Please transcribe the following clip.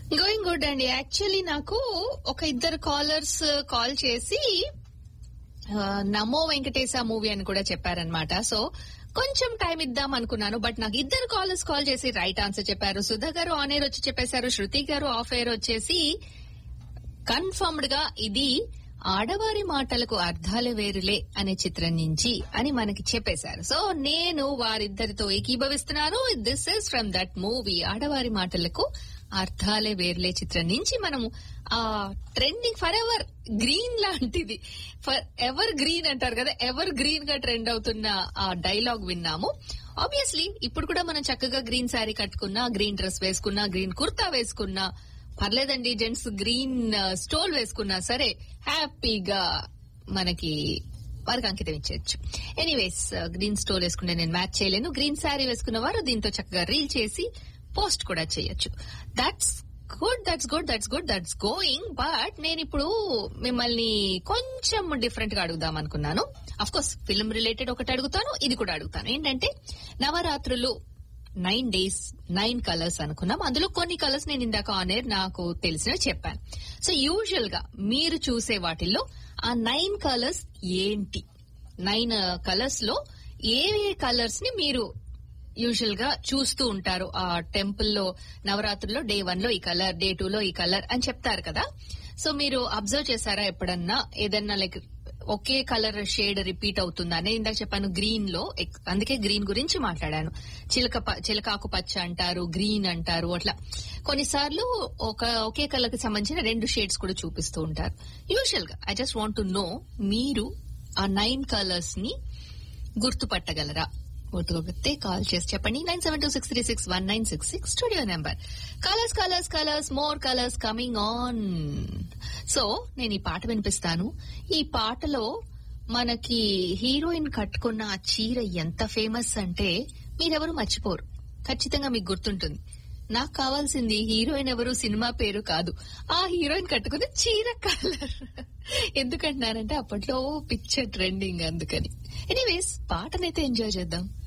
going good అండి actually నాకు ఒక ఇద్దరు కాలర్స్ కాల్ చేసి ఆ, నమో వెంకటేశ మూవీ అని కూడా చెప్పారనమాట సో కొంచెం టైం ఇద్దాం అనుకున్నాను బట్ నాకు ఇద్దరు కాలర్స్ కాల్ చేసి రైట్ ఆన్సర్ చెప్పారు సుధా గారు ఆన్ ఎయిర్ వచ్చి చెప్పేశారు శృతి గారు ఆఫ్ ఎయిర్ వచ్చేసి కన్ఫర్మ్డ్ గా ఇది ఆడవారి మాటలకు అర్థాలు వేరులే అనే చిత్రం నుంచి అని మనకి చెప్పేశారు సో నేను వారిద్దరితో ఏకీభవిస్తున్నాను this is from that movie ఆడవారి మాటలకు అర్థాలే వేరులే చిత్రం నుంచి మనము ఆ ట్రెండింగ్ ఫర్ ఎవర్ గ్రీన్ లాంటిది ఫర్ ఎవర్ గ్రీన్ అంటారు కదా ఎవర్ గ్రీన్ గా ట్రెండ్ అవుతున్న ఆ డైలాగ్ విన్నాము ఆబ్వియస్లీ ఇప్పుడు కూడా మనం చక్కగా గ్రీన్ శారీ కట్టుకున్నా గ్రీన్ డ్రెస్ వేసుకున్నా గ్రీన్ కుర్తా వేసుకున్నా పర్లేదండి జెంట్స్ గ్రీన్ స్టోల్ వేసుకున్నా సరే హ్యాపీగా మనకి వారికి అంకితం ఇచ్చేయచ్చు ఎనీవేస్ గ్రీన్ స్టోల్ వేసుకుంటే నేను మ్యాచ్ చేయలేను గ్రీన్ శారీ వేసుకున్న వారు దీంతో చక్కగా రీల్ చేసి పోస్ట్ కూడా చేయొచ్చు that's good that's good that's good that's going but నేను ఇప్పుడు మిమ్మల్ని కొంచెం డిఫరెంట్ గా అడుగుదాం అనుకున్నాను అఫ్ కోర్స్ ఫిల్మ్ రిలేటెడ్ ఒకటి అడుగుతాను ఇది కూడా అడుగుతాను ఏంటంటే నవరాత్రులు నైన్ డేస్ నైన్ కలర్స్ అనుకున్నాం అందులో కొన్ని కలర్స్ నేను ఇందాక ఆన్ ఎయిర్ నాకు తెలిసినవి చెప్పాను సో యూజువల్ గా మీరు చూసే వాటిల్లో ఆ నైన్ కలర్స్ ఏంటి నైన్ కలర్స్ లో ఏ ఏ కలర్స్ ని మీరు యూజువల్ గా చూస్తూ ఉంటారు ఆ టెంపుల్ లో నవరాత్రుల్లో డే వన్ లో ఈ కలర్ డే టూ లో ఈ కలర్ అని చెప్తారు కదా సో మీరు అబ్జర్వ్ చేశారా ఎప్పుడన్నా ఏదన్నా లైక్ ఒకే కలర్ షేడ్ రిపీట్ అవుతుందా నేను ఇందాక చెప్పాను గ్రీన్ లో ఎక్- అందుకే గ్రీన్ గురించి మాట్లాడాను చిలక ప- చిలకాకు పచ్చ అంటారు గ్రీన్ అంటారు అట్లా కొన్నిసార్లు ఒక ఒకే కలర్ కి సంబంధించిన రెండు షేడ్స్ కూడా చూపిస్తూ ఉంటారు యూజువల్ గా I just want to know మీరు ఆ నైన్ కలర్స్ ని గుర్తుపట్టగలరా గుర్తుపడితే కాల్ చేసి చెప్పండి nine seven two six three six one nine six six studio number colours colours colours more colours coming on so నేను ఈ పాట వినిపిస్తాను ఈ పాటలో మనకి హీరోయిన్ కట్టుకున్న ఆ చీర ఎంత ఫేమస్ అంటే మీరెవరు మర్చిపోరు ఖచ్చితంగా మీకు గుర్తుంటుంది నాకు కావాల్సింది హీరోయిన్ ఎవరు సినిమా పేరు కాదు ఆ హీరోయిన్ కట్టుకున్న చీర కలర్ ఎందుకంటున్నారంటే అప్పట్లో పిక్చర్ ట్రెండింగ్ అందుకని ఎనీవేస్ పాటనైతే ఎంజాయ్ చేద్దాం